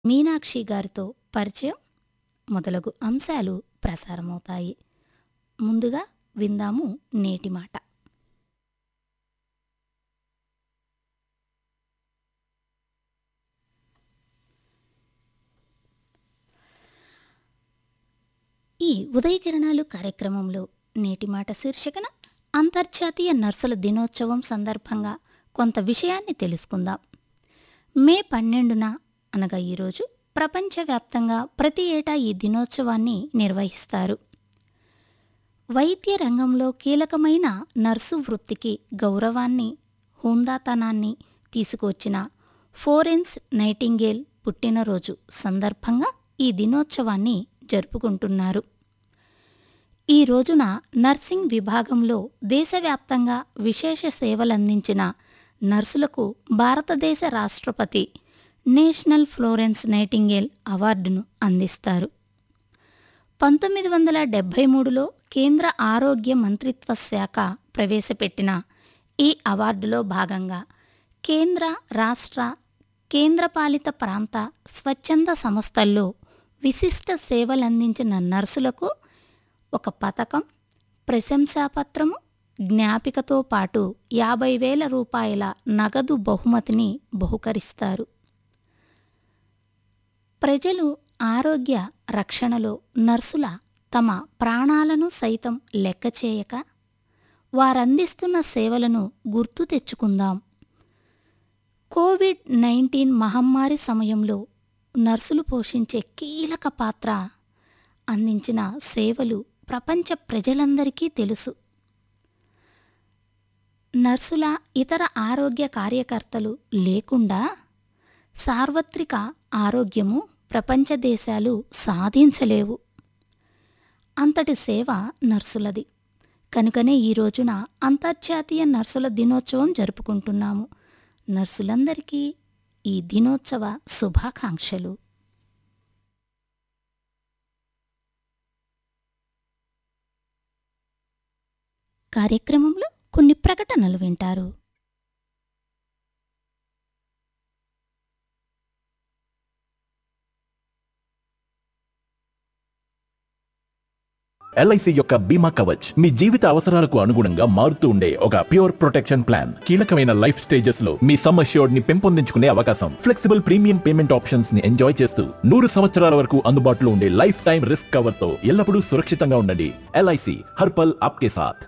మీనాక్షి గారితో పరిచయం మొదలగు అంశాలు ప్రసారమవుతాయి ముందుగా విందాము నేటి మాట ఈ ఉదయకిరణాలు కార్యక్రమంలో నేటి మాట శీర్షికన అంతర్జాతీయ నర్సుల దినోత్సవం సందర్భంగా కొంత విషయాన్ని తెలుసుకుందాం మే పన్నెండున అనగా ఈరోజు ప్రపంచవ్యాప్తంగా ప్రతి ఏటా ఈ దినోత్సవాన్ని నిర్వహిస్తారు వైద్య రంగంలో కీలకమైన నర్సు వృత్తికి గౌరవాన్ని హుందాతనాన్ని తీసుకొచ్చిన ఫోరెన్స్ నైటింగేల్ పుట్టినరోజు సందర్భంగా ఈ దినోత్సవాన్ని జరుపుకుంటున్నారు ఈ రోజున నర్సింగ్ విభాగంలో దేశవ్యాప్తంగా విశేష సేవలందించిన నర్సులకు భారతదేశ రాష్ట్రపతి నేషనల్ ఫ్లోరెన్స్ నైటింగేల్ అవార్డును అందిస్తారు పంతొమ్మిది వందల డెబ్భై మూడులో కేంద్ర ఆరోగ్య మంత్రిత్వ శాఖ ప్రవేశపెట్టిన ఈ అవార్డులో భాగంగా కేంద్ర రాష్ట్ర కేంద్రపాలిత ప్రాంత స్వచ్ఛంద సంస్థల్లో విశిష్ట సేవలందించిన నర్సులకు ఒక పథకం ప్రశంసాపత్రము జ్ఞాపికతో పాటు యాభై వేల రూపాయల నగదు బహుమతిని బహుకరిస్తారు ప్రజలు ఆరోగ్య రక్షణలో నర్సుల తమ ప్రాణాలను సైతం లెక్క చేయక వారందిస్తున్న సేవలను గుర్తు తెచ్చుకుందాం కోవిడ్ నైన్టీన్ మహమ్మారి సమయంలో నర్సులు పోషించే కీలక పాత్ర అందించిన సేవలు ప్రపంచ ప్రజలందరికీ తెలుసు నర్సుల ఇతర ఆరోగ్య కార్యకర్తలు లేకుండా సార్వత్రిక ఆరోగ్యము ప్రపంచ దేశాలు సాధించలేవు అంతటి సేవ నర్సులది కనుకనే ఈ రోజున అంతర్జాతీయ నర్సుల దినోత్సవం జరుపుకుంటున్నాము నర్సులందరికీ ఈ దినోత్సవ శుభాకాంక్షలు కార్యక్రమంలో కొన్ని ప్రకటనలు వింటారు ఎల్ఐసి యొక్క బీమా కవచ్ మీ జీవిత అవసరాలకు అనుగుణంగా మారుతూ ఉండే ఒక ప్యూర్ ప్రొటెక్షన్ ప్లాన్ కీలకమైన లైఫ్ స్టేజెస్ లో మీ సమ్ అష్యూర్డ్ ని పెంపొందించుకునే అవకాశం ఫ్లెక్సిబుల్ ప్రీమియం పేమెంట్ ఆప్షన్స్ ని ఎంజాయ్ చేస్తూ నూరు సంవత్సరాల వరకు అందుబాటులో ఉండే లైఫ్ టైం రిస్క్ కవర్ తో ఎల్లప్పుడూ సురక్షితంగా ఉండండి ఎల్ఐసి హర్పల్ ఆప్కే సాథ్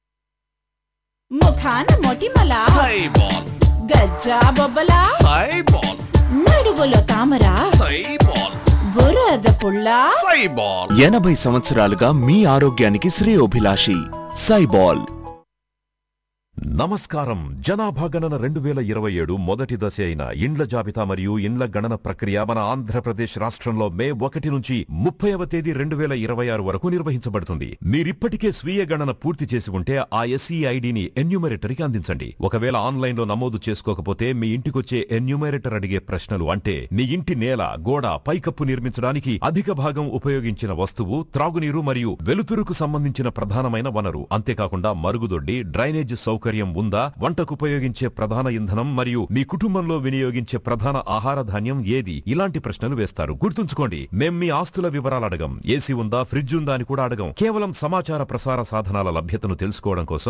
ముఖాన మొటిమల సైబాల్ గజ్జా బొబ్బల సైబాల్ నడుగులో తామర సైబాల్ బురద పుల్ల సైబాల్ ఎనభై సంవత్సరాలుగా మీ ఆరోగ్యానికి శ్రేయోభిలాషి సైబాల్ నమస్కారం జనాభా గణన రెండు వేల ఇరవై ఏడు మొదటి దశ అయిన ఇండ్ల జాబితా మరియు ఇండ్ల గణన ప్రక్రియ మన ఆంధ్రప్రదేశ్ రాష్ట్రంలో మే ఒకటి నుంచి ముప్పైవ తేదీ రెండు వేల ఇరవై ఆరు వరకు నిర్వహించబడుతుంది మీరిప్పటికే స్వీయ గణన పూర్తి చేసి ఉంటే ఆ ఎస్ఈ ఐడిని ఎన్యూమరేటర్కి అందించండి ఒకవేళ ఆన్లైన్లో నమోదు చేసుకోకపోతే మీ ఇంటికొచ్చే ఎన్యూమరేటర్ అడిగే ప్రశ్నలు అంటే మీ ఇంటి నేల గోడ పైకప్పు నిర్మించడానికి అధిక భాగం ఉపయోగించిన వస్తువు త్రాగునీరు మరియు వెలుతురుకు సంబంధించిన ప్రధానమైన వనరు అంతేకాకుండా మరుగుదొడ్డి డ్రైనేజ్ సౌకర్యం ఉందా వంటకు ఉపయోగించే ప్రధాన ఇంధనం మరియు మీ కుటుంబంలో వినియోగించే ప్రధాన ఆహార ధాన్యం ఏది ఇలాంటి ప్రశ్నలు వేస్తారు గుర్తుంచుకోండి మేం మీ ఆస్తుల వివరాలు అడగం ఏసీ ఉందా ఫ్రిడ్జ్ ఉందా అని కూడా అడగం కేవలం సమాచార ప్రసార సాధనాల లభ్యతను తెలుసుకోవడం కోసం